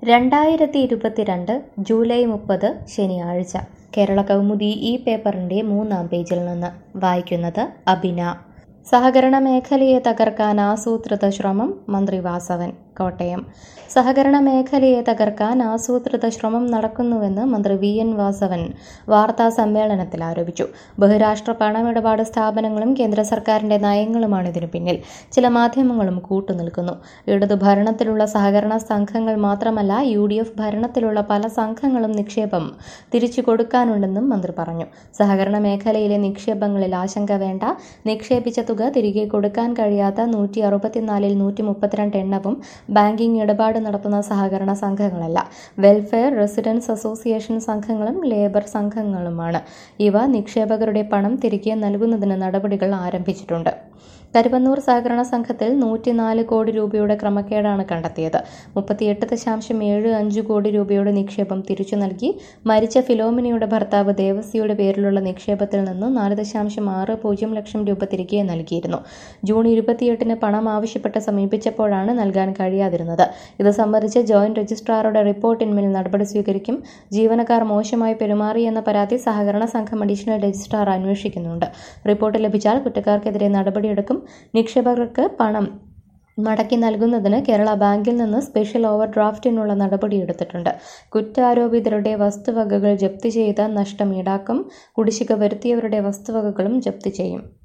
രണ്ടായിരത്തി ഇരുപത്തിരണ്ട് ജൂലൈ മുപ്പത് ശനിയാഴ്ച കേരള കൗമുദി ഈ പേപ്പറിൻ്റെ മൂന്നാം പേജിൽ നിന്ന് വായിക്കുന്നത് അബിന സഹകരണ മേഖലയെ തകർക്കാൻ ആസൂത്രിത ശ്രമം മന്ത്രി വാസവൻ കോട്ടയം സഹകരണ മേഖലയെ തകർക്കാൻ ആസൂത്രിത ശ്രമം നടക്കുന്നുവെന്ന് മന്ത്രി വി എൻ വാസവൻ വാർത്താ സമ്മേളനത്തിൽ ആരോപിച്ചു ബഹുരാഷ്ട്ര പണമിടപാട് സ്ഥാപനങ്ങളും കേന്ദ്ര സർക്കാരിന്റെ നയങ്ങളുമാണ് ഇതിനു പിന്നിൽ ചില മാധ്യമങ്ങളും കൂട്ടുനിൽക്കുന്നു ഇടതു ഭരണത്തിലുള്ള സഹകരണ സംഘങ്ങൾ മാത്രമല്ല യു ഡി എഫ് ഭരണത്തിലുള്ള പല സംഘങ്ങളും നിക്ഷേപം തിരിച്ചു കൊടുക്കാനുണ്ടെന്നും മന്ത്രി പറഞ്ഞു സഹകരണ മേഖലയിലെ നിക്ഷേപങ്ങളിൽ ആശങ്ക വേണ്ട നിക്ഷേപിച്ച തുക തിരികെ കൊടുക്കാൻ കഴിയാത്ത നൂറ്റി അറുപത്തിനാലിൽ നൂറ്റി മുപ്പത്തിരണ്ട് എണ്ണവും ബാങ്കിംഗ് ഇടപാട് നടത്തുന്ന സഹകരണ സംഘങ്ങളല്ല വെൽഫെയർ റെസിഡൻസ് അസോസിയേഷൻ സംഘങ്ങളും ലേബർ സംഘങ്ങളുമാണ് ഇവ നിക്ഷേപകരുടെ പണം തിരികെ നൽകുന്നതിന് നടപടികൾ ആരംഭിച്ചിട്ടുണ്ട് കരുവന്നൂർ സഹകരണ സംഘത്തിൽ നൂറ്റിനാല് കോടി രൂപയുടെ ക്രമക്കേടാണ് കണ്ടെത്തിയത് മുപ്പത്തിയെട്ട് ദശാംശം ഏഴ് അഞ്ച് കോടി രൂപയുടെ നിക്ഷേപം തിരിച്ചു നൽകി മരിച്ച ഫിലോമിനയുടെ ഭർത്താവ് ദേവസിയുടെ പേരിലുള്ള നിക്ഷേപത്തിൽ നിന്ന് നാല് ദശാംശം ആറ് പൂജ്യം ലക്ഷം രൂപ തിരികെ നൽകിയിരുന്നു ജൂൺ ഇരുപത്തിയെട്ടിന് പണം ആവശ്യപ്പെട്ട് സമീപിച്ചപ്പോഴാണ് നൽകാൻ കഴിയാതിരുന്നത് ഇത് സംബന്ധിച്ച് ജോയിന്റ് രജിസ്ട്രാറുടെ റിപ്പോർട്ടിന്മേൽ നടപടി സ്വീകരിക്കും ജീവനക്കാർ മോശമായി പെരുമാറിയെന്ന പരാതി സഹകരണ സംഘം അഡീഷണൽ രജിസ്ട്രാർ അന്വേഷിക്കുന്നുണ്ട് റിപ്പോർട്ട് ലഭിച്ചാൽ കുറ്റക്കാർക്കെതിരെ നടപടിയെടുക്കും നിക്ഷേപകർക്ക് പണം മടക്കി നൽകുന്നതിന് കേരള ബാങ്കിൽ നിന്ന് സ്പെഷ്യൽ ഓവർ ഡ്രാഫ്റ്റിനുള്ള നടപടിയെടുത്തിട്ടുണ്ട് കുറ്റാരോപിതരുടെ വസ്തുവകകൾ ജപ്തി ചെയ്ത നഷ്ടം ഈടാക്കും കുടിശ്ശിക വരുത്തിയവരുടെ വസ്തുവകകളും ജപ്തി ചെയ്യും